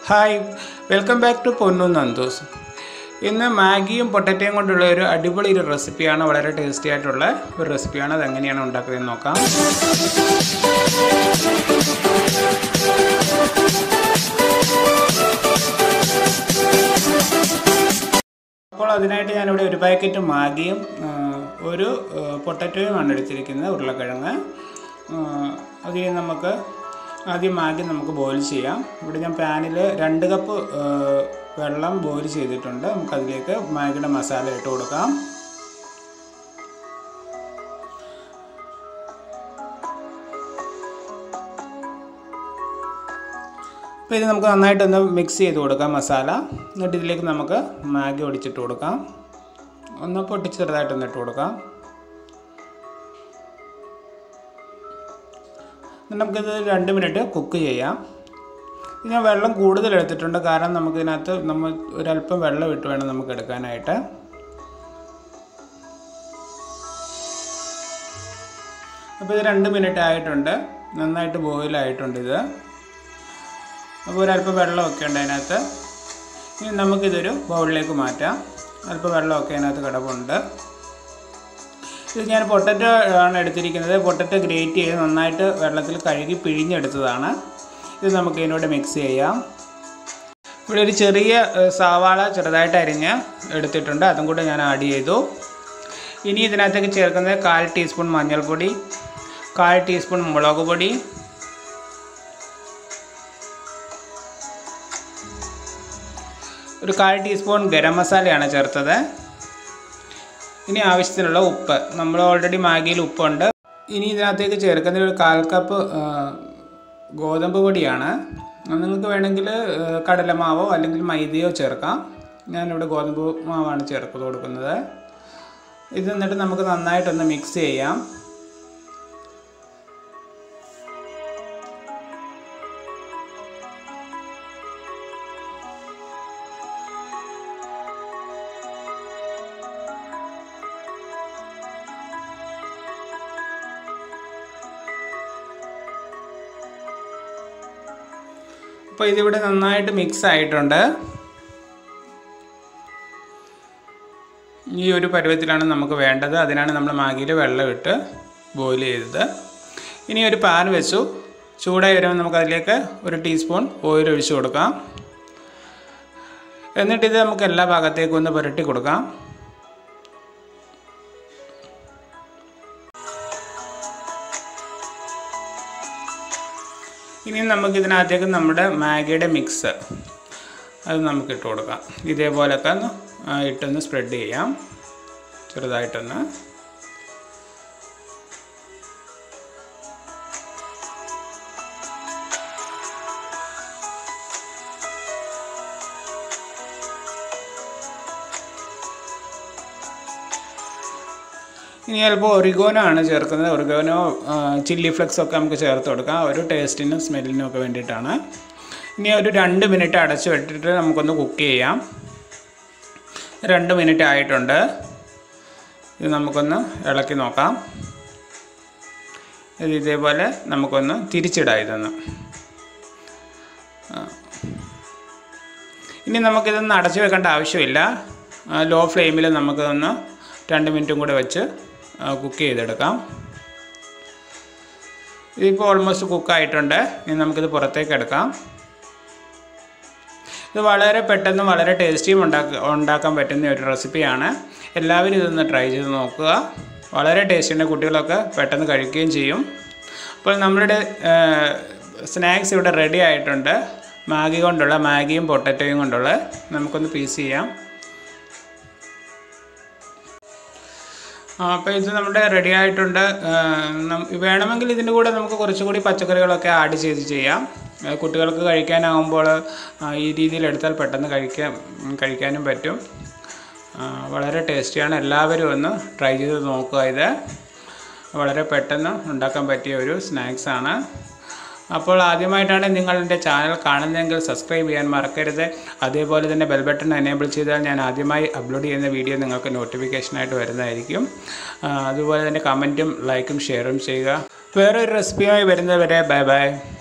Hi welcome back to പൊന്നു നന്ദൂസ് ഇന്ന് മാഗിയും പൊട്ടറ്റയും കൊണ്ടുള്ള ഒരു അടിപൊളി ഒരു റെസിപ്പിയാണ് വളരെ ടേസ്റ്റി ആയിട്ടുള്ള ഒരു റെസിപ്പിയാണ് അത് എങ്ങനെയാണ് ഉണ്ടാക്കുന്നതെന്ന് നോക്കാം അപ്പോൾ അതിനായിട്ട് ഞാനിവിടെ ഒരു പാക്കറ്റ് മാഗിയും ആ, ഒരു പൊട്ടറ്റോയുമാണ് എടുത്തിരിക്കുന്നത് ഉരുളക്കിഴങ്ങ് ആ, അതിൽ നമുക്ക് ആദ്യം മാഗി നമുക്ക് ബോയിൽ ചെയ്യാം ഇവിടെ ഞാൻ പാനിൽ രണ്ട് കപ്പ് ആ, വെള്ളം ബോയിൽ ചെയ്തിട്ടുണ്ട് നമുക്കതിലേക്ക് മാഗിയുടെ മസാല ഇട്ട് കൊടുക്കാം അപ്പോൾ ഇത് നമുക്ക് നന്നായിട്ടൊന്ന് മിക്സ് ചെയ്ത് കൊടുക്കാം മസാല എന്നിട്ട് ഇതിലേക്ക് നമുക്ക് മാഗി ഒടിച്ചിട്ട് കൊടുക്കാം ഒന്ന് പൊട്ടിച്ച് ചെറുതായിട്ടൊന്ന് ഇട്ട് കൊടുക്കാം എന്നിട്ട് നമുക്കിത് രണ്ട് മിനിറ്റ് കുക്ക് ചെയ്യാം ഇത് ഞാൻ വെള്ളം കൂടുതൽ എടുത്തിട്ടുണ്ട് കാരണം നമുക്കിതിനകത്ത് നമ്മൾ ഒരല്പം വെള്ളം ഇട്ട് വേണം നമുക്ക് എടുക്കാനായിട്ട് അപ്പോൾ ഇത് രണ്ട് മിനിറ്റ് ആയിട്ടുണ്ട് നന്നായിട്ട് ബോയിൽ ആയിട്ടുണ്ട് ഇത് അപ്പോൾ ഒരല്പം വെള്ളമൊക്കെ ഉണ്ട് അതിനകത്ത് ഇനി നമുക്കിതൊരു ബൗളിലേക്ക് മാറ്റാം അല്പം വെള്ളമൊക്കെ അതിനകത്ത് കിടപ്പുണ്ട് ഇത് ഞാൻ പൊട്ടറ്റോ ആണ് എടുത്തിരിക്കുന്നത് പൊട്ടറ്റോ ഗ്രേറ്റ് ചെയ്ത് നന്നായിട്ട് വെള്ളത്തിൽ കഴുകി പിഴിഞ്ഞെടുത്തതാണ് ഇത് നമുക്ക് ഇതിനോട് മിക്സ് ചെയ്യാം ഇവിടെ ഒരു ചെറിയ ഏഹ്, സവാള ചെറുതായിട്ട് അരിഞ്ഞ് എടുത്തിട്ടുണ്ട് അതും കൂടെ ഞാൻ ആഡ് ചെയ്തു ഇനി ഇതിനകത്തേക്ക് ചേർക്കുന്നത് കാൽ ടീസ്പൂൺ മഞ്ഞൾപ്പൊടി കാൽ ടീസ്പൂൺ മുളക് പൊടി ഒരു കാൽ ടീസ്പൂൺ ഗരം മസാലയാണ് ചേർത്തത് ഇനി ആവശ്യത്തിനുള്ള ഉപ്പ് നമ്മൾ ഓൾറെഡി മാഗിയിൽ ഉപ്പുണ്ട് ഇനി ഇതിനകത്തേക്ക് ചേർക്കുന്നത് ഒരു കാൽ കപ്പ് ആ, ഗോതമ്പ് പൊടിയാണ് നിങ്ങൾക്ക് വേണമെങ്കിൽ ആ, കടലമാവോ അല്ലെങ്കിൽ മൈദയോ ചേർക്കാം ഞാനിവിടെ ഗോതമ്പ് മാവാണ് ചേർത്ത് കൊടുക്കുന്നത് ഇത് എന്നിട്ട് നമുക്ക് നന്നായിട്ടൊന്ന് മിക്സ് ചെയ്യാം അപ്പോൾ ഇതിവിടെ നന്നായിട്ട് മിക്സ് ആയിട്ടുണ്ട് ഈ ഒരു പരുവത്തിലാണ് നമുക്ക് വേണ്ടത് അതിനാണ് നമ്മൾ മാഗിയിൽ വെള്ളം ഇട്ട് ബോയിൽ ചെയ്തത് ഇനി ഒരു പാൻ വെച്ചു ചൂടായി വരുമ്പോൾ നമുക്ക് അതിലേക്ക് ഒരു ടീസ്പൂൺ ഓയിൽ ഒഴിച്ച് കൊടുക്കാം എന്നിട്ടിത് നമുക്ക് എല്ലാ ഭാഗത്തേക്കും ഒന്ന് പുരട്ടി കൊടുക്കാം ഇനി നമുക്ക് ഇതിനകത്തേക്ക് നമ്മുടെ മാഗിയുടെ മിക്സ് അത് നമുക്ക് ഇട്ട് കൊടുക്കാം ഇതേപോലൊക്കെ ഒന്ന് ആ, ഇട്ടൊന്ന് സ്പ്രെഡ് ചെയ്യാം ചെറുതായിട്ടൊന്ന് ഇനി ചിലപ്പോൾ ഒറിഗോനോ ആണ് ചേർക്കുന്നത് ഒറിഗോനോ ചില്ലി ഫ്ലെക്സ് ഒക്കെ നമുക്ക് ചേർത്ത് കൊടുക്കാം ഒരു ടേസ്റ്റിനും സ്മെല്ലിനും ഒക്കെ വേണ്ടിയിട്ടാണ് ഇനി ഒരു രണ്ട് മിനിറ്റ് അടച്ച് വെട്ടിട്ട് നമുക്കൊന്ന് കുക്ക് ചെയ്യാം രണ്ട് മിനിറ്റ് ആയിട്ടുണ്ട് ഇത് നമുക്കൊന്ന് ഇളക്കി നോക്കാം ഇത് ഇതേപോലെ നമുക്കൊന്ന് തിരിച്ചിടാം ഇതൊന്ന് ആ. ഇനി നമുക്കിതൊന്ന് അടച്ചു വെക്കേണ്ട ആവശ്യമില്ല ലോ ഫ്ലെയിമിൽ നമുക്കിതൊന്ന് രണ്ട് മിനിറ്റും കൂടെ വെച്ച് കുക്ക് ചെയ്തെടുക്കാം ഇതിപ്പോൾ ഓൾമോസ്റ്റ് കുക്കായിട്ടുണ്ട് ഇനി നമുക്കിത് പുറത്തേക്ക് എടുക്കാം ഇത് വളരെ പെട്ടെന്ന് വളരെ ടേസ്റ്റിയും ഉണ്ടാക്ക ഉണ്ടാക്കാൻ പറ്റുന്ന ഒരു റെസിപ്പിയാണ് എല്ലാവരും ഇതൊന്ന് ട്രൈ ചെയ്ത് നോക്കുക വളരെ ടേസ്റ്റിൻ്റെ കുട്ടികളൊക്കെ പെട്ടെന്ന് കഴിക്കുകയും ചെയ്യും അപ്പോൾ നമ്മളുടെ സ്നാക്സ് ഇവിടെ റെഡി ആയിട്ടുണ്ട് മാഗി കൊണ്ടുള്ള മാഗിയും പൊട്ടറ്റോയും കൊണ്ടുള്ള നമുക്കൊന്ന് പീസ് ചെയ്യാം ആ, അപ്പോൾ ഇത് നമ്മുടെ റെഡി ആയിട്ടുണ്ട് ആ, നം- വേണമെങ്കിൽ ഇതിൻ്റെ കൂടെ നമുക്ക് കുറച്ചുകൂടി പച്ചക്കറികളൊക്കെ ആഡ് ചെയ്ത് ചെയ്യാം ആ, കുട്ടികൾക്ക് കഴിക്കാനാകുമ്പോൾ ആ, ഈ രീതിയിൽ എടുത്താൽ പെട്ടെന്ന് കഴിക്കാൻ ഉം, കഴിക്കാനും പറ്റും ആ, വളരെ ടേസ്റ്റിയാണ് എല്ലാവരും ഒന്ന് ട്രൈ ചെയ്ത് നോക്കുക ഇത് വളരെ പെട്ടെന്ന് ഉണ്ടാക്കാൻ പറ്റിയ ഒരു സ്നാക്സാണ് അപ്പോൾ ആദ്യമായിട്ടാണ് നിങ്ങൾ എൻ്റെ ചാനൽ കാണുന്നതെങ്കിൽ സബ്സ്ക്രൈബ് ചെയ്യാൻ മറക്കരുത് അതേപോലെ തന്നെ ബെൽ ബട്ടൺ എനേബിൾ ചെയ്താൽ ഞാൻ ആദ്യമായി അപ്ലോഡ് ചെയ്യുന്ന വീഡിയോ നിങ്ങൾക്ക് നോട്ടിഫിക്കേഷനായിട്ട് വരുന്നതായിരിക്കും ആ, അതുപോലെ തന്നെ കമൻറ്റും ലൈക്കും ഷെയറും ചെയ്യുക വേറൊരു റെസിപ്പിയുമായി വരുന്നവരെ ബൈ ബൈ